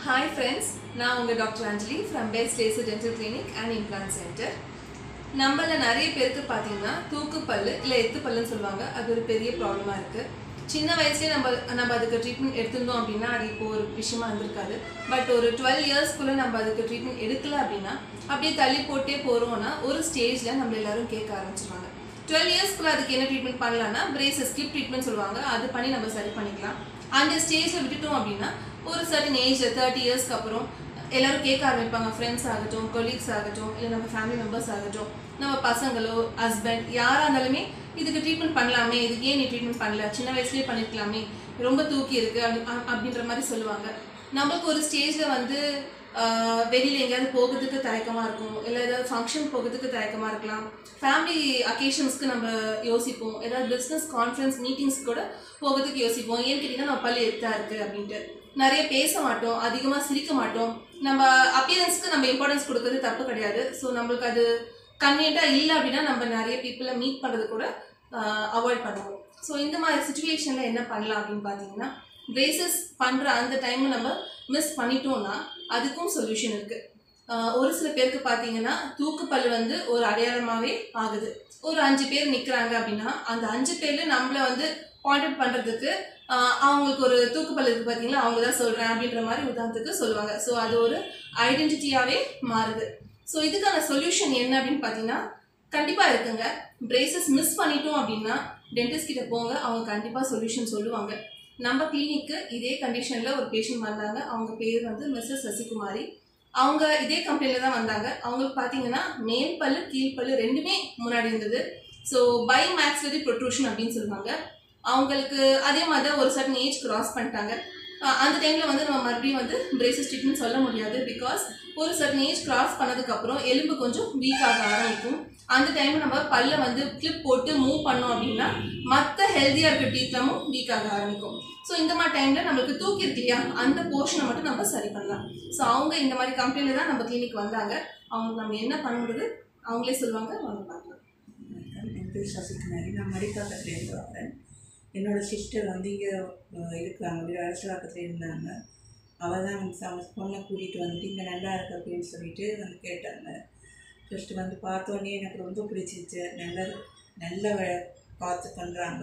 Hi friends நான் உங்கள் doctor Anjali from best days dental clinic and implant centre நம்மள நிறைய பேருக்கு பார்த்தீங்கன்னா தூக்கு பல்லு இல்லை எத்து பல்லுன்னு சொல்லுவாங்க அது ஒரு பெரிய ப்ராப்ளமாக இருக்குது சின்ன வயசுலேயே நம்ம நம்ம அதுக்கு ட்ரீட்மெண்ட் எடுத்திருந்தோம் அப்படின்னா அது இப்போ ஒரு விஷயமா இருந்திருக்காது பட் ஒரு டுவெல் இயர்ஸ்க்குள்ளே நம்ம அதுக்கு ட்ரீட்மெண்ட் எடுக்கல அப்படின்னா அப்படியே தள்ளி போட்டே போகிறோம்னா ஒரு ஸ்டேஜில் நம்ம எல்லாரும் கேட்க ஆரம்பிச்சிருவாங்க டுவெல் இயர்ஸ்க்குள்ள அதுக்கு என்ன ட்ரீட்மெண்ட் பண்ணலாம்னா பிரேசஸ் ஸ்கிப் ட்ரீட்மெண்ட் சொல்லுவாங்க அது பண்ணி நம்ம சரி பண்ணிக்கலாம் அந்த ஸ்டேஜில் விட்டுட்டோம் அப்படின்னா ஒரு சர்டன் ஏஜ் தேர்ட்டி இயர்ஸ்க்கு அப்புறம் எல்லாரும் கேட்க ஆரம்பிப்பாங்க ஃப்ரெண்ட்ஸ் ஆகட்டும் கொலீக்ஸ் ஆகட்டும் இல்லை நம்ம ஃபேமிலி மெம்பர்ஸ் ஆகட்டும் நம்ம பசங்களோ ஹஸ்பண்ட் யாராக இருந்தாலுமே இதுக்கு ட்ரீட்மெண்ட் பண்ணலாமே இதுக்கு ஏன் நீ ட்ரீட்மெண்ட் பண்ணல சின்ன வயசுலேயே பண்ணிருக்கலாமே ரொம்ப தூக்கி இருக்கு அப்படி அ- அப்படின்ற மாதிரி சொல்லுவாங்க நம்மளுக்கு ஒரு ஸ்டேஜில் வந்து ஆஹ், வெளியில எங்கேயாவது போகிறதுக்கு தயக்கமாக இருக்கும் இல்லை ஏதாவது ஃபங்க்ஷன் போகிறதுக்கு தயக்கமாக இருக்கலாம் ஃபேமிலி அக்கேஷன்ஸ்க்கு நம்ம யோசிப்போம் ஏதாவது பிஸ்னஸ் கான்ஃபரன்ஸ் மீட்டிங்ஸ் கூட போகிறதுக்கு யோசிப்போம் ஏன்னு கேட்டிங்கன்னா நம்ம பல்லு எத்தா இருக்குது அப்படின்ட்டு நிறைய பேச மாட்டோம் அதிகமாக சிரிக்க மாட்டோம் நம்ம அப்பியரன்ஸ்க்கு நம்ம இம்பார்ட்டன்ஸ் கொடுக்கறது தப்பு கிடையாது ஸோ நம்மளுக்கு அது கன்வீனியண்ட்டாக இல்லை அப்படின்னா நம்ம நிறைய பீப்புளை மீட் பண்ணுறது கூட அவாய்ட் பண்ணுவோம் ஸோ இந்த மாதிரி சுச்சுவேஷனில் என்ன பண்ணலாம் அப்படின்னு பார்த்தீங்கன்னா பிரேசஸ் பண்ணுற அந்த டைமை நம்ம மிஸ் பண்ணிட்டோம்னா அதுக்கும் சொல்யூஷன் இருக்குது ஒரு சில பேருக்கு பார்த்தீங்கன்னா தூக்கு பல்லு வந்து ஒரு அடையாளமாகவே ஆகுது ஒரு அஞ்சு பேர் நிற்கிறாங்க அப்படின்னா அந்த அஞ்சு பேரில் நம்மளை வந்து பாயிண்ட் அவுட் பண்ணுறதுக்கு அவங்களுக்கு ஒரு தூக்கு பல்லு இருக்குது பார்த்தீங்களா அவங்க தான் சொல்கிறேன் அப்படின்ற மாதிரி உதாரணத்துக்கு சொல்லுவாங்க ஸோ அது ஒரு ஐடென்டிட்டியாகவே மாறுது ஸோ இதுக்கான சொல்யூஷன் என்ன அப்படின்னு பார்த்தீங்கன்னா கண்டிப்பாக இருக்குங்க பிரேசஸ் மிஸ் பண்ணிட்டோம் அப்படின்னா டென்டிஸ்ட் கிட்ட போங்க அவங்க கண்டிப்பாக சொல்யூஷன் சொல்லுவாங்க நம்ம கிளினிக்கு இதே கண்டிஷனில் ஒரு பேஷண்ட் வந்தாங்க அவங்க பேர் வந்து மிஸ்ஸஸ் சசிகுமாரி அவங்க இதே கம்பெனியில் தான் வந்தாங்க அவங்களுக்கு பார்த்தீங்கன்னா மேல் பல்லு கீழ் பல்லு ரெண்டுமே முன்னாடி இருந்தது ஸோ பை மேக்ஸிலரி ப்ரொட்ரூஷன் அப்படின்னு சொல்லுவாங்க அவங்களுக்கு அதே மாதிரி தான் ஒரு சர்டன் ஏஜ் கிராஸ் பண்ணிட்டாங்க அஹ் அந்த டைமில் வந்து நம்ம மறுபடியும் வந்து பிரேசஸ் ட்ரீட்மெண்ட் சொல்ல முடியாது பிகாஸ் ஒரு சர்டன் ஏஜ் கிராஸ் பண்ணதுக்கப்புறம் எலும்பு கொஞ்சம் வீக் ஆக ஆரம்பிக்கும் அந்த டைம் நம்ம பல்ல வந்து கிளிப் போட்டு மூவ் பண்ணோம் அப்படின்னா மற்ற ஹெல்த்தியாக இருக்க டீத்லமும் வீக் ஆக ஆரம்பிக்கும் ஸோ இந்த மாதிரி டைமில் நம்மளுக்கு தூக்கி இருக்கு இல்லையா அந்த போர்ஷனை மட்டும் நம்ம சரி பண்ணலாம் ஸோ அவங்க இந்த மாதிரி கம்பெனியில் தான் நம்ம கிளினிக் வந்தாங்க அவங்களுக்கு நம்ம என்ன பண்ணுறது அவங்களே சொல்லுவாங்க அவங்க பார்க்கலாம் என் பேர் சசிகுமாரி நான் மடிக்காக்கத்துலேருந்து வரேன் என்னோட சிஸ்டர் வந்து இங்கே இருக்கிறாங்க வீடு அரசலாக்கத்தில் இருந்தாங்க அவள் தான் வந்து அவங்க பொண்ணை கூட்டிகிட்டு வந்துட்டு இங்கே நல்லா இருக்கு அப்படின்னு சொல்லிட்டு வந்து கேட்டாங்க ஃபஸ்ட்டு வந்து பார்த்தோன்னே எனக்கு ரொம்ப பிடிச்சிருச்சு நல்ல நல்ல வே- பார்த்து பண்ணுறாங்க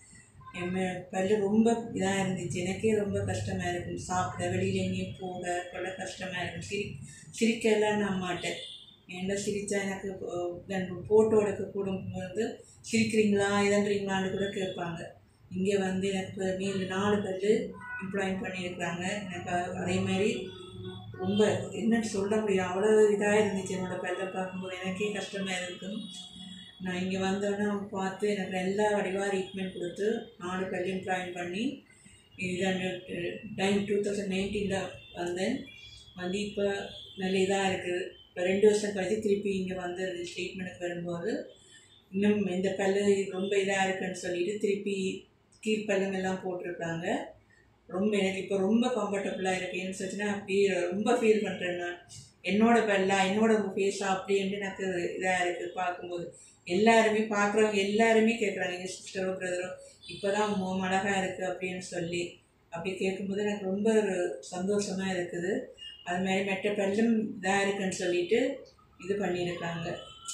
என் மே- பல்லு ரொம்ப இதாக இருந்துச்சு எனக்கே ரொம்ப கஷ்டமாக இருக்கும் சாப்பிட வெளியில் எங்கேயும் போக கொள்ள கஷ்டமாக இருக்கும் சிரி சிரிக்கலாம் நான் மாட்டேன் என்ன சிரித்தா எனக்கு ஃபோட்டோ எடுக்க கூடும்போது சிரிக்கிறீங்களா இதன்றீங்களான்னு கூட கேட்பாங்க இங்கே வந்து எனக்கு இப்ப மீது நாலு பேர் எம்ப்ளாய் பண்ணியிருக்கிறாங்க எனக்கு அ- அதே மாதிரி ரொம்ப என்னன்னு சொல்ல முடியும் அவ்வளோ இதாக இருந்துச்சு என்னோட பல்லை பார்க்கும்போது எனக்கே கஷ்டமாக இருக்கும் நான் இங்கே வந்தோன்னே அவங்க பார்த்து எனக்கு எல்லா வடிவாக ட்ரீட்மெண்ட் கொடுத்து நாலு பல் எம்ப்ளாய் பண்ணி இதான் டைம் டூ தௌசண்ட் நைன்டீனில் வந்தேன் வந்து இப்போ நல்ல இதாக இருக்குது இப்போ ரெண்டு வருஷம் கழிச்சு திருப்பி இங்கே வந்து ட்ரீட்மெண்ட்டுக்கு வரும்போது இன்னும் இந்த பல்லு ரொம்ப இதாக இருக்குன்னு சொல்லிட்டு திருப்பி கீழ்ப்பல்லுங்க எல்லாம் போட்டிருக்காங்க ரொம்ப எனக்கு இப்போ ரொம்ப கம்ஃபர்டபுளாக இருக்குது ஏன்னு சொல்லிச்சுன்னா அப்படியே ரொம்ப ஃபீல் பண்ணுறேன் நான் என்னோட பல்லா என்னோட ஃபேஸா அப்படின்ட்டு எனக்கு இதாக இருக்குது பார்க்கும்போது எல்லாருமே பார்க்குறவங்க எல்லாருமே கேட்குறாங்க எங்கள் சிஸ்டரோ பிரதரோ இப்போ தான் முகம் அழகாக இருக்குது அப்படின்னு சொல்லி அப்படி கேட்கும்போது எனக்கு ரொம்ப ஒரு சந்தோஷமாக இருக்குது அது மாதிரி மெட்ட பல்லும் இதாக இருக்குன்னு சொல்லிட்டு இது பண்ணியிருக்காங்க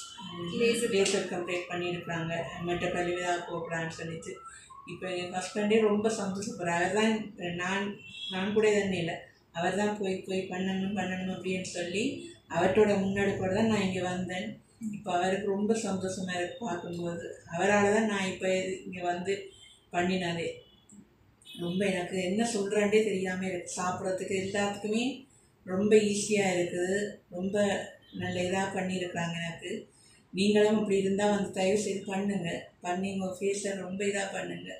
Laser. லேசர் கம்ப்ளீட் பண்ணியிருக்காங்க மெட்ட பல்லு இதாக போகலான்னு சொல்லிட்டு இப்போ என் ஹஸ்பண்டே ரொம்ப சந்தோஷப்படுறார் அவர் தான் நான் நான் கூட இதே இல்லை அவர் தான் போய் போய் பண்ணணும் பண்ணணும் அப்படின்னு சொல்லி அவர்கிட்ட முன்னெடுப்போட தான் நான் இங்கே வந்தேன் இப்போ அவருக்கு ரொம்ப சந்தோஷமாக இருக்கு பார்க்கும்போது அவரால் தான் நான் இப்போ இங்கே வந்து பண்ணினதே ரொம்ப எனக்கு என்ன சொல்கிறேன்டே தெரியாமல் இருக்கு சாப்பிட்றதுக்கு எல்லாத்துக்குமே ரொம்ப ஈஸியாக இருக்குது ரொம்ப நல்ல இதாக பண்ணியிருக்காங்க எனக்கு நீங்களும் அப்படி இருந்தால் வந்து தயவு செய்து பண்ணுங்க பண்ணி உங்கள் ஃபேஸை ரொம்ப இதாக பண்ணுங்க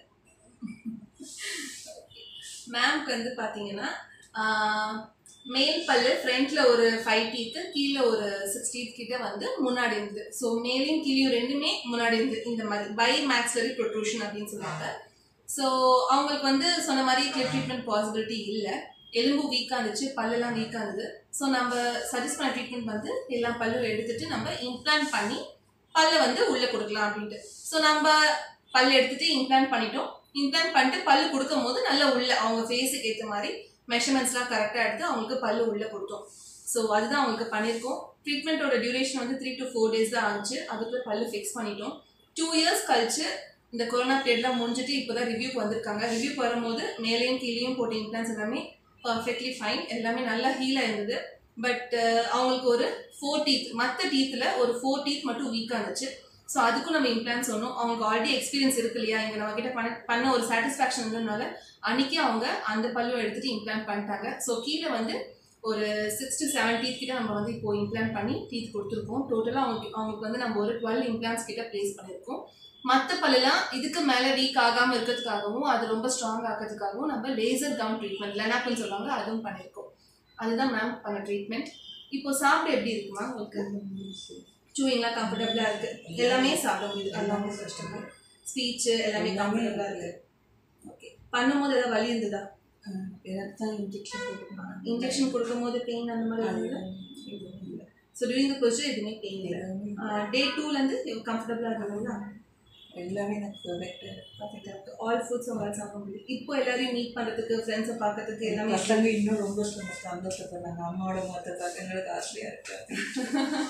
மேம்க்கு வந்து பார்த்தீங்கன்னா ஆஹ், மேல் பல்லு ஃப்ரண்ட்ல ஒரு ஃபைவ் டீத்து கீழே ஒரு சிக்ஸ் டீத் கிட்ட வந்து முன்னாடி இருந்து ஸோ மேலையும் கீழையும் ரெண்டுமே முன்னாடி இருந்து இந்த மாதிரி பை மேக்ஸிலரி ப்ரொட்ரூஷன் அப்படின்னு சொல்லுவாங்க ஸோ அவங்களுக்கு வந்து சொன்ன மாதிரி கிளிப் ட்ரீட்மெண்ட் பாசிபிலிட்டி இல்லை எலும்பு வீக்காக இருந்துச்சு பல்லெல்லாம் வீக்காக இருந்தது ஸோ நம்ம சஜஸ்ட் பண்ண ட்ரீட்மெண்ட் வந்து எல்லா பல்லும் எடுத்துட்டு நம்ம இம்ப்ளான்ட் பண்ணி பல்லை வந்து உள்ளே கொடுக்கலாம் அப்படின்ட்டு ஸோ நம்ம பல் எடுத்துட்டு இம்ப்ளான்ட் பண்ணிட்டோம் இம்ப்ளான்ட் பண்ணிட்டு பல்லு கொடுக்கும் போது நல்லா உள்ள அவங்க ஃபேஸுக்கு ஏற்ற மாதிரி மெஷர்மெண்ட்ஸ்லாம் கரெக்டாக எடுத்து அவங்களுக்கு பல்லு உள்ளே கொடுத்தோம் ஸோ அதுதான் அவங்களுக்கு பண்ணியிருக்கோம் ட்ரீட்மெண்ட்டோட டியூரேஷன் வந்து த்ரீ டு ஃபோர் டேஸ் தான் ஆச்சு அதுக்குள்ளே பல்லு ஃபிக்ஸ் பண்ணிட்டோம் டூ இயர்ஸ் கழிச்சு இந்த கொரோனா பீரியட்லாம் முடிஞ்சிட்டு இப்போ தான் ரிவ்யூக்கு வந்திருக்காங்க ரிவ்யூக்கு வரும்போது மேலேயும் கீழேயும் போட்ட இம்ப்ளான்ஸ் எல்லாமே பர்ஃபெக்ட்லி ஃபைன் எல்லாமே நல்லா ஹீலாக இருந்தது பட் அவங்களுக்கு ஒரு ஃபோர் டீத் மற்ற டீத்தில் ஒரு ஃபோர் டீத் மட்டும் வீக்காக இருந்துச்சு ஸோ அதுக்கும் நம்ம இம்ப்ளான்ஸ் சொன்னோம் அவங்களுக்கு ஆல்ரெடி எக்ஸ்பீரியன்ஸ் இருக்கு இல்லையா இங்கே நம்ம கிட்ட பண்ண பண்ண ஒரு சாட்டிஸ்ஃபேக்ஷன் இருந்ததுனால அன்னைக்கு அவங்க அந்த பல்லும் எடுத்துட்டு இம்ப்ளான்ட் பண்ணிட்டாங்க ஸோ கீழே வந்து ஒரு சிக்ஸ் டு செவன் டீத் கிட்ட நம்ம வந்து இப்போ இம்ப்ளான்ட் பண்ணி டீத் கொடுத்துருக்கோம் டோட்டலாக அவங்க அவங்களுக்கு வந்து நம்ம ஒரு டுவெல் இம்ப்ளான்ஸ் கிட்ட ப்ளேஸ் பண்ணியிருக்கோம் மற்ற பல்லெல்லாம் இதுக்கு மேலே வீக் ஆகாமல் இருக்கிறதுக்காகவும் அது ரொம்ப ஸ்ட்ராங் ஆக்கிறதுக்காகவும் நம்ம லேசர் கவுன் ட்ரீட்மெண்ட் லெனாப்னு சொல்லுவாங்க அதுவும் பண்ணியிருக்கோம் அதுதான் மேம் பண்ண ட்ரீட்மெண்ட் இப்போ சாப்பிட எப்படி இருக்குமா உங்களுக்கு சூயிங்லாம் கம்ஃபர்டபுளாக இருக்கு எல்லாமே சாப்பிட முடியுது எல்லாமே கஷ்டமா ஸ்பீச் எல்லாமே கம்ஃபர்டபுளாக இருக்கு ஓகே பண்ணும்போது ஏதாவது வலி இருந்ததா எனக்கு தான் இன்ஜெக்ஷன் போட்டுருக்காங்க இன்ஜெக்ஷன் கொடுக்கும்போது பெயின் அந்த மாதிரி இருந்தது ஸோ டூரிங் த ப்ரொசீஜர் எதுவுமே பெயின் இல்லை டே டூலேருந்து கம்ஃபர்டபுளாக இருந்ததுங்களா எல்லாமே எனக்கு பெர்ஃபெக்டாக பர்ஃபெக்டாக இருக்குது ஆல் ஃபுட்ஸ் உங்களால் சாப்பிட முடியுது இப்போ எல்லாரையும் மீட் பண்ணுறதுக்கு ஃப்ரெண்ட்ஸை பார்க்கறதுக்கு எல்லாமே பசங்க இன்னும் ரொம்ப சந்தோஷ- சந்தோஷப்படுறாங்க அம்மாவோட முகத்தை பார்க்க எங்களுக்கு ஆசையாக இருக்கு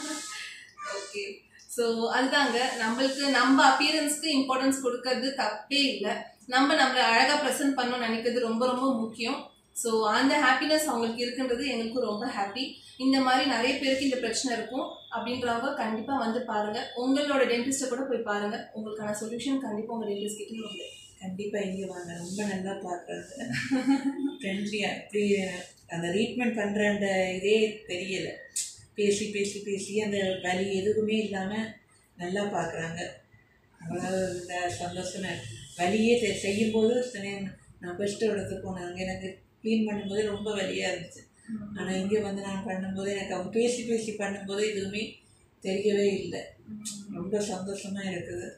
ஓகே ஸோ அதுதாங்க நம்மளுக்கு நம்ம அப்பியரன்ஸ்க்கு இம்பார்ட்டன்ஸ் கொடுக்கறது தப்பே இல்லை நம்ம நம்மளை அழகாக ப்ரெசென்ட் பண்ணணும்னு நினைக்கிறது ரொம்ப ரொம்ப முக்கியம் ஸோ அந்த ஹாப்பினஸ் அவங்களுக்கு இருக்குன்றது எங்களுக்கும் ரொம்ப ஹாப்பி இந்த மாதிரி நிறைய பேருக்கு இந்த பிரச்சனை இருக்கும் அப்படின்றவங்க கண்டிப்பாக வந்து பாருங்கள் உங்களோட டென்டிஸ்ட்டை கூட போய் பாருங்கள் உங்களுக்கான சொல்யூஷன் கண்டிப்பாக உங்கள் டென்டிஸ்ட் கிட்டே உண்டு கண்டிப்பாக இங்கே வாங்க ரொம்ப நல்லா பார்க்குறாங்க ஃப்ரெண்ட்லியாக இப்படி அந்த ட்ரீட்மெண்ட் பண்ணுற அந்த இதே தெரியலை பேசி பேசி பேசி அந்த வலி எதுவுமே இல்லாமல் நல்லா பார்க்குறாங்க அவ்வளோ இந்த சந்தோஷம் வலியே தெ- செய்யும்போது தனி- நான் ஃபஸ்ட்டு இடத்துக்கு போனேன் அங்கே எனக்கு க்ளீன் பண்ணும்போது ரொம்ப வலியாக இருந்துச்சு ஆனால் இங்கே வந்து நான் பண்ணும்போது எனக்கு அவங்க பேசி பேசி பண்ணும்போது எதுவுமே தெரியவே இல்லை ரொம்ப சந்தோஷமாக இருக்குது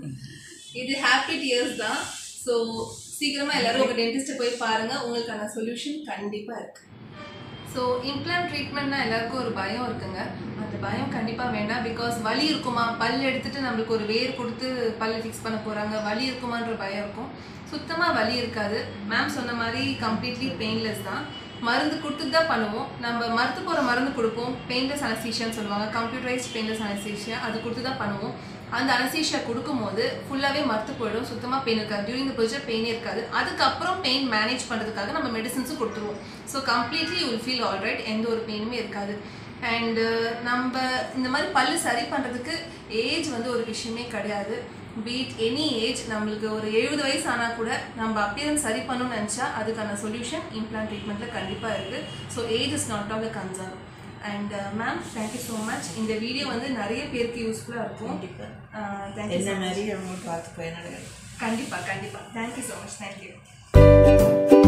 இது ஹாப்பி டியர்ஸ் தான் ஸோ சீக்கிரமாக எல்லாரும் உங்கள் டென்டிஸ்ட்டை போய் பாருங்கள் உங்களுக்கான சொல்யூஷன் கண்டிப்பாக இருக்குது ஸோ இம்ப்ளான்ட் ட்ரீட்மெண்ட்னா எல்லாருக்கும் ஒரு பயம் இருக்குங்க அந்த பயம் கண்டிப்பாக வேண்டாம் பிகாஸ் வலி இருக்குமா பல் எடுத்துட்டு நம்மளுக்கு ஒரு வேர் கொடுத்து பல் ஃபிக்ஸ் பண்ண போகிறாங்க வலி இருக்குமான்ற பயம் இருக்கும் சுத்தமாக வலி இருக்காது மேம் சொன்ன மாதிரி கம்ப்ளீட்லி பெயின்லெஸ் தான் மருந்து கொடுத்துட்டு தான் பண்ணுவோம் நம்ம மருந்து போகிற மருந்து கொடுப்போம் பெயின்லெஸ் அனஸ்தீஷியான்னு சொல்லுவாங்க கம்ப்யூட்டரைஸ்ட் பெயின்லெஸ் அனஸ்தீஷியா அது கொடுத்து தான் பண்ணுவோம் அந்த அனஸ்தீஷியா கொடுக்கும்போது ஃபுல்லாகவே மறுத்து போயிடும் சுத்தமாக பெயின் இருக்காது டியூரிங் த ப்ரொசீஜர் பெயினே இருக்காது அதுக்கப்புறம் பெயின் மேனேஜ் பண்ணுறதுக்காக நம்ம மெடிசன்ஸும் கொடுத்துருவோம் so completely you feel alright எந்த ஒரு பெயினுமே இருக்காது அண்டு நம்ம இந்த மாதிரி பல்லு சரி பண்ணுறதுக்கு ஏஜ் வந்து ஒரு விஷயமே கிடையாது பீட் எனி ஏஜ் நம்மளுக்கு ஒரு எழுபது வயசு ஆனால் கூட நம்ம அப்பியரன்ஸ் சரி பண்ணணும்னு நினச்சா அதுக்கான சொல்யூஷன் இம்ப்ளான்ட் ட்ரீட்மெண்ட்டில் கண்டிப்பாக இருக்குது so age is not all the concern and ma'am thank you so much இந்த வீடியோ வந்து நிறைய பேருக்கு யூஸ்ஃபுல்லாக இருக்கும் கண்டிப்பாக தேங்க்யூ என்ன மாதிரி அவங்க பார்த்துக்கோ என்னோட கண்டிப்பாக கண்டிப்பாக தேங்க்யூ ஸோ மச் தேங்க்யூ